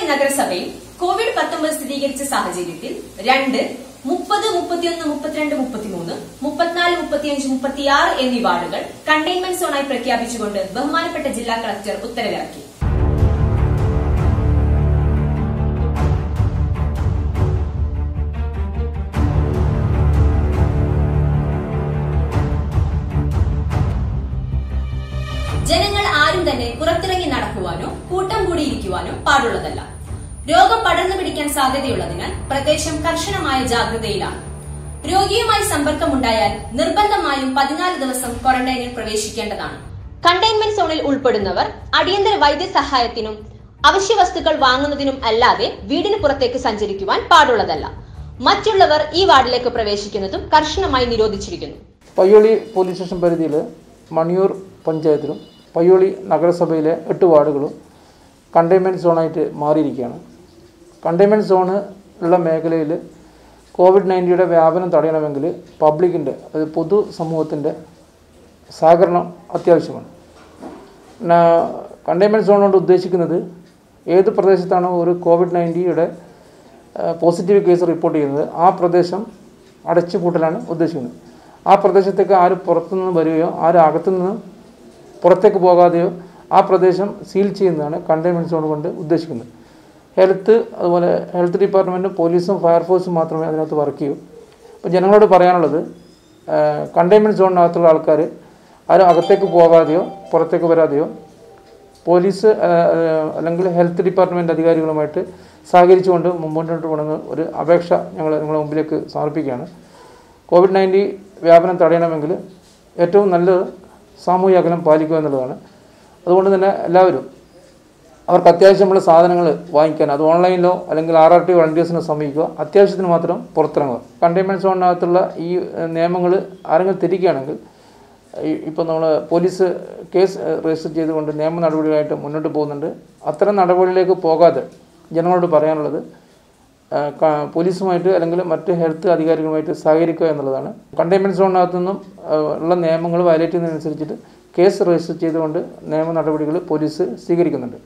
നഗരസഭയിൽ കോവിഡ് പത്തൊമ്പത് സ്ഥിരീകരിച്ച സാഹചര്യത്തിൽ രണ്ട് മുപ്പത് മുപ്പത്തിയൊന്ന് മുപ്പത്തിരണ്ട് മുപ്പത്തിമൂന്ന് മുപ്പത്തിനാല് മുപ്പത്തിയഞ്ച് മുപ്പത്തിയാറ് എന്നീ വാർഡുകൾ കണ്ടെയ്ൻമെന്റ് സോണായി പ്രഖ്യാപിച്ചുകൊണ്ട് ബഹുമാനപ്പെട്ട ജില്ലാ കളക്ടർ ഉത്തരവിറക്കി ജനങ്ങൾ ആരും തന്നെ പുറത്തിറങ്ങി നടക്കുവാനോ കൂട്ടം കൂടിയിരിക്കുവാനോ പാടുള്ളതല്ല രോഗം പടർന്നു പിടിക്കാൻ സാധ്യതയുള്ളതിനാൽ പ്രദേശം കർശനമായ ജാഗ്രതയിലാണ് രോഗിയുമായി സമ്പർക്കമുണ്ടായാൽ നിർബന്ധമായും പതിനാല് ദിവസം ക്വാറന്റൈനിൽ പ്രവേശിക്കേണ്ടതാണ് കണ്ടെയ്ൻമെന്റ് സോണിൽ ഉൾപ്പെടുന്നവർ അടിയന്തര വൈദ്യസഹായത്തിനും അവശ്യ വസ്തുക്കൾ വാങ്ങുന്നതിനും അല്ലാതെ വീടിന് പുറത്തേക്ക് സഞ്ചരിക്കുവാൻ പാടുള്ളതല്ല മറ്റുള്ളവർ ഈ വാർഡിലേക്ക് പ്രവേശിക്കുന്നതും കർശനമായി നിരോധിച്ചിരിക്കുന്നു പയ്യോളി പോലീസ് സ്റ്റേഷൻ പരിധിയിൽ മണിയൂർ പഞ്ചായത്തിലും പയ്യോളി നഗരസഭയിലെ എട്ട് വാർഡുകളും കണ്ടെയ്ൻമെൻറ്റ് സോണായിട്ട് മാറിയിരിക്കുകയാണ് കണ്ടെയ്ൻമെൻറ്റ് സോണ് ഉള്ള മേഖലയിൽ കോവിഡ് നയൻറ്റീയുടെ വ്യാപനം തടയണമെങ്കിൽ പബ്ലിക്കിൻ്റെ അതായത് പൊതു സമൂഹത്തിൻ്റെ സഹകരണം അത്യാവശ്യമാണ് പിന്നെ കണ്ടെയ്ൻമെൻറ്റ് സോൺ കൊണ്ട് ഉദ്ദേശിക്കുന്നത് ഏത് പ്രദേശത്താണോ ഒരു കോവിഡ് നയൻറ്റീയുടെ പോസിറ്റീവ് കേസ് റിപ്പോർട്ട് ചെയ്യുന്നത് ആ പ്രദേശം അടച്ചു പൂട്ടലാണ് ഉദ്ദേശിക്കുന്നത് ആ പ്രദേശത്തേക്ക് ആര് പുറത്തുനിന്ന് വരികയോ ആര് അകത്തുനിന്ന് പുറത്തേക്ക് പോകാതെയോ ആ പ്രദേശം സീൽ ചെയ്യുന്നതാണ് കണ്ടെയ്ൻമെൻറ്റ് സോൺ കൊണ്ട് ഉദ്ദേശിക്കുന്നത് ഹെൽത്ത് അതുപോലെ ഹെൽത്ത് ഡിപ്പാർട്ട്മെൻറ്റും പോലീസും ഫയർഫോഴ്സും മാത്രമേ അതിനകത്ത് വർക്ക് ചെയ്യൂ അപ്പോൾ ജനങ്ങളോട് പറയാനുള്ളത് കണ്ടെയ്ൻമെൻറ്റ് സോണിനകത്തുള്ള ആൾക്കാർ ആരും അകത്തേക്ക് പോകാതെയോ പുറത്തേക്ക് വരാതെയോ പോലീസ് ആ, ആ, അല്ലെങ്കിൽ ഹെൽത്ത് ഡിപ്പാർട്ട്മെൻറ്റ് അധികാരികളുമായിട്ട് സഹകരിച്ചുകൊണ്ട് മുമ്പോട്ട് പോകണമെന്ന് ഒരു അപേക്ഷ ഞങ്ങൾ നിങ്ങളുടെ മുമ്പിലേക്ക് സമർപ്പിക്കുകയാണ് കോവിഡ് നയൻറ്റീൻ വ്യാപനം തടയണമെങ്കിൽ ഏറ്റവും നല്ലത് സാമൂഹ്യ അകലം പാലിക്കുക എന്നുള്ളതാണ് അതുകൊണ്ട് തന്നെ എല്ലാവരും അവർക്ക് അത്യാവശ്യമുള്ള സാധനങ്ങൾ വാങ്ങിക്കാൻ അത് ഓൺലൈനിലോ അല്ലെങ്കിൽ ആർ ആർ ടി വളണ്ടിയേഴ്സിനെ സമീപിക്കുക അത്യാവശ്യത്തിന് മാത്രം പുറത്തിറങ്ങുക കണ്ടെയ്ൻമെൻറ്റ് സോണിനകത്തുള്ള ഈ നിയമങ്ങൾ ആരെങ്കിലും തെറ്റിക്കുകയാണെങ്കിൽ ഇപ്പോൾ നമ്മൾ പോലീസ് കേസ് രജിസ്റ്റർ ചെയ്തുകൊണ്ട് നിയമ നടപടികളായിട്ട് മുന്നോട്ട് പോകുന്നുണ്ട് അത്തരം നടപടികളിലേക്ക് പോകാതെ ജനങ്ങളോട് പറയാനുള്ളത് ആ, ക- പോലീസുമായിട്ട് അല്ലെങ്കിൽ മറ്റ് ഹെൽത്ത് അധികാരികളുമായിട്ട് സഹകരിക്കുക എന്നുള്ളതാണ് കണ്ടെയ്ൻമെൻറ്റ് സോണിനകത്തു നിന്നും ആ, ഉള്ള നിയമങ്ങൾ വയലേറ്റ് ചെയ്യുന്നതനുസരിച്ചിട്ട് കേസ് രജിസ്റ്റർ ചെയ്തുകൊണ്ട് നിയമ നടപടികൾ പോലീസ് സ്വീകരിക്കുന്നുണ്ട്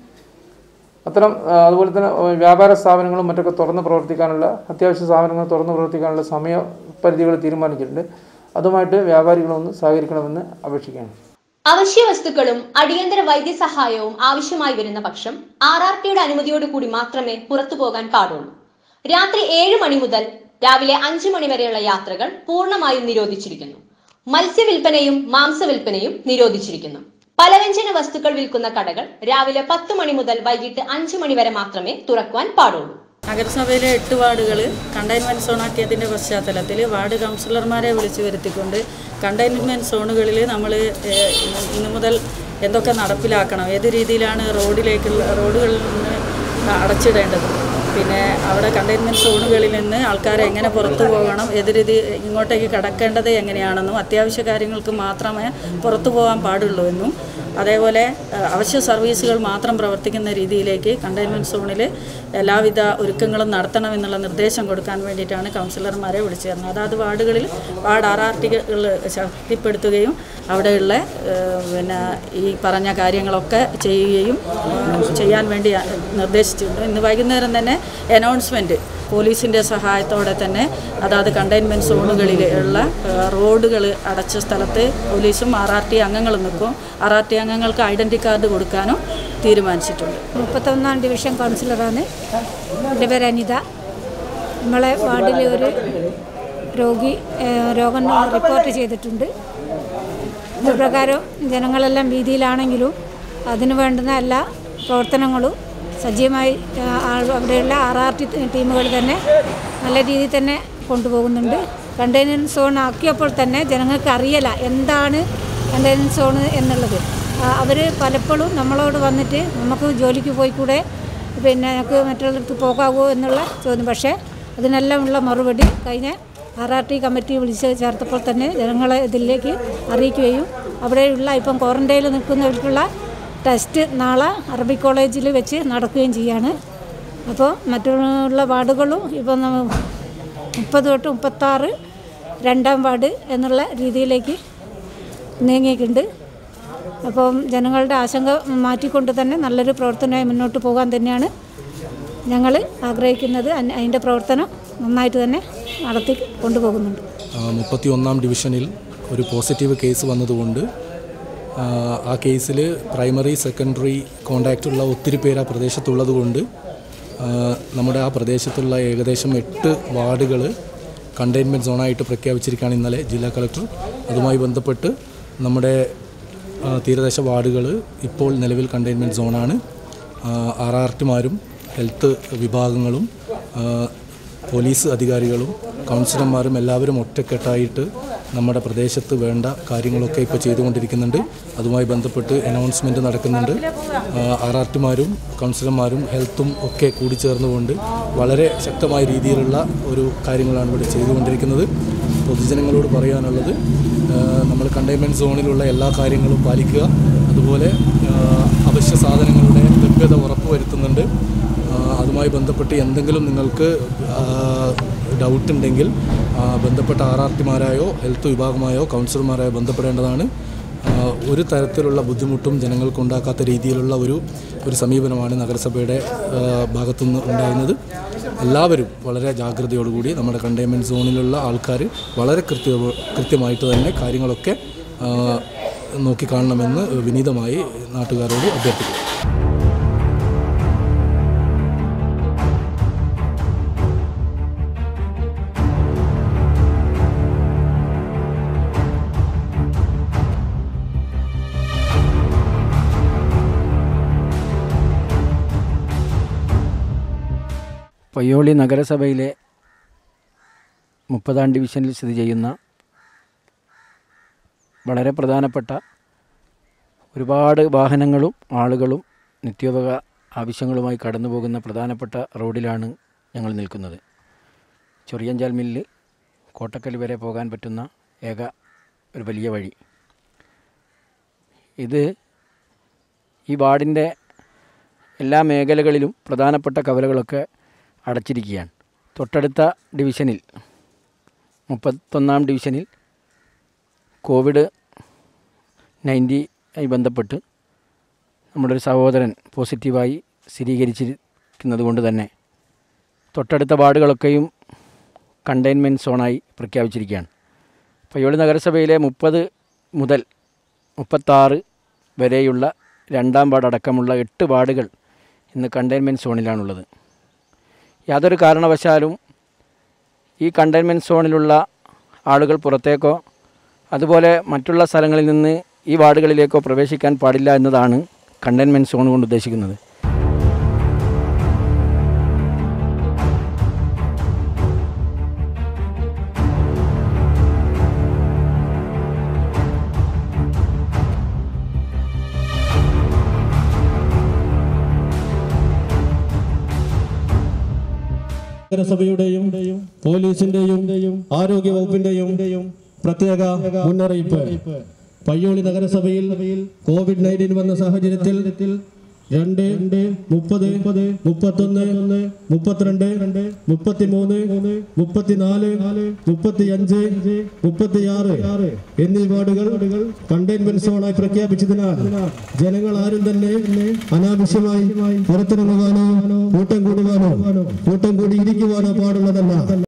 അത്തരം ആ, അതുപോലെ തന്നെ ആ, വ്യാപാര സ്ഥാപനങ്ങളും മറ്റൊക്കെ തുറന്ന് പ്രവർത്തിക്കാനുള്ള അത്യാവശ്യ സ്ഥാപനങ്ങൾ തുറന്ന് പ്രവർത്തിക്കാനുള്ള സമയ പരിധികൾ തീരുമാനിച്ചിട്ടുണ്ട് അതുമായിട്ട് വ്യാപാരികളൊന്ന് സഹകരിക്കണമെന്ന് അപേക്ഷിക്കുകയാണ് അവശ്യ വസ്തുക്കളും അടിയന്തര വൈദ്യസഹായവും ആവശ്യമായി വരുന്ന പക്ഷം ആർ ആർ ടിയുടെ അനുമതിയോടുകൂടി മാത്രമേ പുറത്തു പോകാൻ പാടുള്ളൂ രാത്രി ഏഴ് മണി മുതൽ രാവിലെ അഞ്ചു മണി വരെയുള്ള യാത്രകൾ പൂർണ്ണമായും നിരോധിച്ചിരിക്കുന്നു മത്സ്യവില്പനയും മാംസവില്പനയും നിരോധിച്ചിരിക്കുന്നു പലവ്യഞ്ജന വസ്തുക്കൾ വിൽക്കുന്ന കടകൾ രാവിലെ പത്ത് മണി മുതൽ വൈകിട്ട് അഞ്ചു മണി വരെ മാത്രമേ തുറക്കുവാൻ പാടുള്ളൂ നഗരസഭയിലെ എട്ട് വാർഡുകൾ കണ്ടെയ്ൻമെൻറ്റ് സോണാക്കിയതിൻ്റെ പശ്ചാത്തലത്തിൽ വാർഡ് കൗൺസിലർമാരെ വിളിച്ചു വരുത്തിക്കൊണ്ട് കണ്ടെയ്ൻമെൻറ്റ് സോണുകളിൽ നമ്മൾ ഇന്നു മുതൽ എന്തൊക്കെ നടപ്പിലാക്കണം ഏത് രീതിയിലാണ് റോഡിലേക്കുള്ള റോഡുകളിൽ നിന്ന് അടച്ചിടേണ്ടത് പിന്നെ അവിടെ കണ്ടെയ്ൻമെൻറ്റ് സോണുകളിൽ നിന്ന് ആൾക്കാരെ എങ്ങനെ പുറത്തു പോകണം ഏത് രീതി ഇങ്ങോട്ടേക്ക് കടക്കേണ്ടത് എങ്ങനെയാണെന്നും അത്യാവശ്യ കാര്യങ്ങൾക്ക് മാത്രമേ പുറത്തു പോകാൻ പാടുള്ളൂ എന്നും അതേപോലെ ഏഹ്, അവശ്യ സർവീസുകൾ മാത്രം പ്രവർത്തിക്കുന്ന രീതിയിലേക്ക് കണ്ടെയ്ൻമെൻറ്റ് സോണിൽ എല്ലാവിധ ഒരുക്കങ്ങളും നടത്തണമെന്നുള്ള നിർദ്ദേശം കൊടുക്കാൻ വേണ്ടിയിട്ടാണ് കൗൺസിലർമാരെ വിളിച്ചു ചേർന്നത് അതാത് വാർഡുകളിൽ വാർഡ് ആർ ആർ ടികൾ ശക്തിപ്പെടുത്തുകയും അവിടെയുള്ള ഏഹ്, പിന്നെ ഈ പറഞ്ഞ കാര്യങ്ങളൊക്കെ ചെയ്യുകയും ഏഹ്, ചെയ്യാൻ വേണ്ടി നിർദ്ദേശിച്ചിട്ടുണ്ട് ഇന്ന് വൈകുന്നേരം തന്നെ അനൗൺസ്മെൻറ്റ് പോലീസിൻ്റെ സഹായത്തോടെ തന്നെ അതാത് കണ്ടെയ്ൻമെൻറ്റ് സോണുകളിൽ ഉള്ള റോഡുകൾ അടച്ച സ്ഥലത്ത് പോലീസും ആർ ആർ ടി അംഗങ്ങളും നിൽക്കും ആർ ആർ ടി അംഗങ്ങൾക്ക് ഐഡൻറ്റി കാർഡ് കൊടുക്കാനും തീരുമാനിച്ചിട്ടുണ്ട് മുപ്പത്തൊന്നാം ഡിവിഷൻ കൗൺസിലറാണ് എൻ്റെ പേര് അനിത നമ്മളെ വാർഡിൽ ഒരു രോഗി ഏഹ്, രോഗം റിപ്പോർട്ട് ചെയ്തിട്ടുണ്ട് ഇതുപ്രകാരം ജനങ്ങളെല്ലാം ഭീതിയിലാണെങ്കിലും അതിനു വേണ്ടുന്ന എല്ലാ പ്രവർത്തനങ്ങളും സജീവമായി ഏഹ്, ആ- അവിടെയുള്ള ആർ ആർ ടി ടീമുകൾ തന്നെ നല്ല രീതിയിൽ തന്നെ കൊണ്ടുപോകുന്നുണ്ട് കണ്ടെയ്ൻമെൻറ്റ് സോൺ ആക്കിയപ്പോൾ തന്നെ ജനങ്ങൾക്ക് അറിയല എന്താണ് കണ്ടെയ്ൻമെൻറ്റ് സോൺ എന്നുള്ളത് അവർ പലപ്പോഴും നമ്മളോട് വന്നിട്ട് നമുക്ക് ജോലിക്ക് പോയിക്കൂടെ പിന്നെ ഞങ്ങൾക്ക് മറ്റുള്ളവർക്ക് പോകാവോ എന്നുള്ള ചോദ്യം പക്ഷേ അതിനെല്ലാം ഉള്ള മറുപടി കഴിഞ്ഞ ആർ ആർ ടി കമ്മിറ്റി വിളിച്ച് ചേർത്തപ്പോൾ തന്നെ ജനങ്ങളെ ഇതിലേക്ക് അറിയിക്കുകയും അവിടെയുള്ള ഇപ്പം ക്വാറൻറ്റൈനിൽ നിൽക്കുന്നവർക്കുള്ള ടെസ്റ്റ് നാളെ അറബി കോളേജിൽ വെച്ച് നടക്കുകയും ചെയ്യാണ് അപ്പോൾ മറ്റുള്ള വാർഡുകളും ഇപ്പം നമ്മ- മുപ്പത് തൊട്ട് മുപ്പത്താറ് രണ്ടാം വാർഡ് എന്നുള്ള രീതിയിലേക്ക് നീങ്ങിയിട്ടുണ്ട് അപ്പം ജനങ്ങളുടെ ആശങ്ക മാറ്റിക്കൊണ്ട് തന്നെ നല്ലൊരു പ്രവർത്തനമായി മുന്നോട്ട് പോകാൻ തന്നെയാണ് ഞങ്ങൾ ആഗ്രഹിക്കുന്നത് അൻ- അതിൻ്റെ പ്രവർത്തനം നന്നായിട്ട് തന്നെ നടത്തി കൊണ്ടുപോകുന്നുണ്ട് മുപ്പത്തി ഒന്നാം ഡിവിഷനിൽ ഒരു പോസിറ്റീവ് കേസ് വന്നതുകൊണ്ട് ആ, ആ കേസിൽ പ്രൈമറി സെക്കൻഡറി കോണ്ടാക്റ്റുള്ള ഒത്തിരി പേര് ആ പ്രദേശത്തുള്ളത് കൊണ്ട് ആ, നമ്മുടെ ആ പ്രദേശത്തുള്ള ഏകദേശം എട്ട് വാർഡുകൾ കണ്ടെയ്ൻമെൻറ്റ് സോണായിട്ട് പ്രഖ്യാപിച്ചിരിക്കുകയാണ് ഇന്നലെ ജില്ലാ കളക്ടർ അതുമായി ബന്ധപ്പെട്ട് നമ്മുടെ ആ, തീരദേശ വാർഡുകൾ ഇപ്പോൾ നിലവിൽ കണ്ടെയ്ൻമെൻറ്റ് സോണാണ് ആർ ആർ ടിമാരും ഹെൽത്ത് വിഭാഗങ്ങളും ആ, പോലീസ് അധികാരികളും കൗൺസിലർമാരും എല്ലാവരും ഒറ്റക്കെട്ടായിട്ട് നമ്മുടെ പ്രദേശത്ത് വേണ്ട കാര്യങ്ങളൊക്കെ ഇപ്പോൾ ചെയ്തുകൊണ്ടിരിക്കുന്നുണ്ട് അതുമായി ബന്ധപ്പെട്ട് അനൗൺസ്മെൻറ്റ് നടക്കുന്നുണ്ട് ആർ ആർ ടിമാരും കൗൺസിലർമാരും ഹെൽത്തും ഒക്കെ കൂടിച്ചേർന്നുകൊണ്ട് വളരെ ശക്തമായ രീതിയിലുള്ള ഒരു കാര്യങ്ങളാണ് ഇവിടെ ചെയ്തുകൊണ്ടിരിക്കുന്നത് പൊതുജനങ്ങളോട് പറയാനുള്ളത് നമ്മൾ കണ്ടെയ്ൻമെൻറ്റ് സോണിലുള്ള എല്ലാ കാര്യങ്ങളും പാലിക്കുക അതുപോലെ ആ, അവശ്യ സാധനങ്ങളുടെ ലഭ്യത ഉറപ്പുവരുത്തുന്നുണ്ട് ആ, അതുമായി ബന്ധപ്പെട്ട് എന്തെങ്കിലും നിങ്ങൾക്ക് ഡൗട്ട് ഉണ്ടെങ്കിൽ ആ, ബന്ധപ്പെട്ട ആർ ആർ ടിമാരായോ ഹെൽത്ത് വിഭാഗമായോ കൗൺസിലർമാരായോ ബന്ധപ്പെടേണ്ടതാണ് ആ, ഒരു തരത്തിലുള്ള ബുദ്ധിമുട്ടും ജനങ്ങൾക്ക് ഉണ്ടാക്കാത്ത രീതിയിലുള്ള ഒരു ഒരു സമീപനമാണ് നഗരസഭയുടെ ആ, ഭാഗത്തുനിന്ന് ഉണ്ടാകുന്നത് എല്ലാവരും വളരെ ജാഗ്രതയോടുകൂടി നമ്മുടെ കണ്ടെയ്ൻമെൻറ്റ് സോണിലുള്ള ആൾക്കാർ വളരെ കൃത്യ കൃത്യമായിട്ട് തന്നെ കാര്യങ്ങളൊക്കെ ആ, നോക്കിക്കാണണമെന്ന് വിനീതമായി നാട്ടുകാരോട് അഭ്യർത്ഥിക്കുന്നു പയ്യോളി നഗരസഭയിലെ മുപ്പതാം ഡിവിഷനിൽ സ്ഥിതി ചെയ്യുന്ന വളരെ പ്രധാനപ്പെട്ട ഒരുപാട് വാഹനങ്ങളും ആളുകളും നിത്യോപക ആവശ്യങ്ങളുമായി കടന്നു പോകുന്ന പ്രധാനപ്പെട്ട റോഡിലാണ് ഞങ്ങൾ നിൽക്കുന്നത് ചൊറിയഞ്ചാൽ മില്ല് കോട്ടക്കൽ വരെ പോകാൻ പറ്റുന്ന ഏക ഒരു വലിയ വഴി ഇത് ഈ വാർഡിൻ്റെ എല്ലാ മേഖലകളിലും പ്രധാനപ്പെട്ട കവലകളൊക്കെ അടച്ചിരിക്കുകയാണ് തൊട്ടടുത്ത ഡിവിഷനിൽ മുപ്പത്തൊന്നാം ഡിവിഷനിൽ കോവിഡ് നയൻറ്റി ആയി ബന്ധപ്പെട്ട് നമ്മുടെ ഒരു സഹോദരൻ പോസിറ്റീവായി സ്ഥിരീകരിച്ചിരിക്കുന്നത് കൊണ്ട് തന്നെ തൊട്ടടുത്ത വാർഡുകളൊക്കെയും കണ്ടെയ്ൻമെൻറ്റ് സോണായി പ്രഖ്യാപിച്ചിരിക്കുകയാണ് പയ്യോളി നഗരസഭയിലെ മുപ്പത് മുതൽ മുപ്പത്താറ് വരെയുള്ള രണ്ടാം വാർഡ് അടക്കമുള്ള എട്ട് വാർഡുകൾ ഇന്ന് കണ്ടെയ്ൻമെൻറ്റ് സോണിലാണുള്ളത് യാതൊരു കാരണവശാലും ഈ കണ്ടെയ്ൻമെൻറ്റ് സോണിലുള്ള ആളുകൾ പുറത്തേക്കോ അതുപോലെ മറ്റുള്ള സ്ഥലങ്ങളിൽ നിന്ന് ഈ വാർഡുകളിലേക്കോ പ്രവേശിക്കാൻ പാടില്ല എന്നതാണ് കണ്ടെയ്ൻമെൻറ്റ് സോൺ കൊണ്ട് ഉദ്ദേശിക്കുന്നത് നഗരസഭയുടെയും പോലീസിന്റെയും ആരോഗ്യ വകുപ്പിന്റെയും പ്രത്യേക മുന്നറിയിപ്പ് പയ്യോളി നഗരസഭയിൽ കോവിഡ് നയൻറ്റീൻ വന്ന സാഹചര്യത്തിൽ രണ്ട് മുപ്പത് മുപ്പത്തൊന്ന് മുപ്പത്തിരണ്ട് മുപ്പത്തിമൂന്ന് മുപ്പത്തിനാല് മുപ്പത്തിയഞ്ച് മുപ്പത്തിയാറ് എന്നീ വാർഡുകൾ കണ്ടെയ്ൻമെന്റ് സോണായി പ്രഖ്യാപിച്ചതിനാൽ ജനങ്ങൾ ആരും തന്നെ അനാവശ്യമായി പുറത്തിറങ്ങുവാനോ കൂട്ടം കൂടുവാനോ കൂട്ടം കൂടി ഇരിക്കുവാനോ പാടുള്ളതല്ല